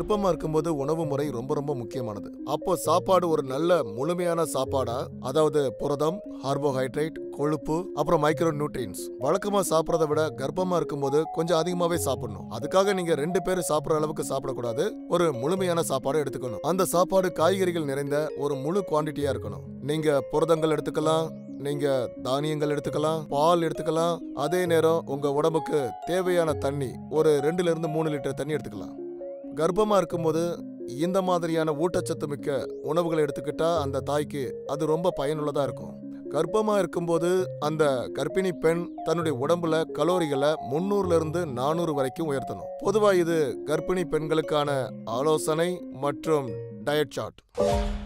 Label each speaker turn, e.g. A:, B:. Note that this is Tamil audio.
A: கர்ப்பமா இருக்கும்போது உணவு முறை ரொம்ப ரொம்ப முக்கியமானது அப்போ சாப்பாடு ஒரு நல்ல முழுமையான சாப்பாடா அதாவது புரதம் கார்போஹைட்ரேட் கொழுப்பு அப்புறம் மைக்ரோ நியூட்ரியன்ஸ் வழக்கமா சாப்பிடறத விட கர்ப்பமா இருக்கும்போது கொஞ்சம் அதிகமாவே சாப்பிடணும் அதுக்காக நீங்க ரெண்டு பேரும் சாப்பிடுற அளவுக்கு சாப்பிடக்கூடாது ஒரு முழுமையான சாப்பாடு எடுத்துக்கணும் அந்த சாப்பாடு காய்கறிகள் நிறைந்த ஒரு முழு குவாண்டிட்டியா இருக்கணும் நீங்க புரதங்கள் எடுத்துக்கலாம் நீங்க தானியங்கள் எடுத்துக்கலாம் பால் எடுத்துக்கலாம் அதே நேரம் உங்க உடம்புக்கு தேவையான தண்ணி ஒரு ரெண்டுல இருந்து மூணு லிட்டர் தண்ணி எடுத்துக்கலாம் கர்ப்பமா இருக்கும்போது இந்த மாதிரியான ஊட்டச்சத்து மிக்க உணவுகளை எடுத்துக்கிட்டா அந்த தாய்க்கு அது ரொம்ப பயனுள்ளதா இருக்கும் கர்ப்பமா இருக்கும்போது அந்த கர்ப்பிணி பெண் தன்னுடைய உடம்புல கலோரிகளை முன்னூறுல இருந்து நானூறு வரைக்கும் உயர்த்தணும் பொதுவா இது கர்ப்பிணி பெண்களுக்கான ஆலோசனை மற்றும் டயட் சார்ட்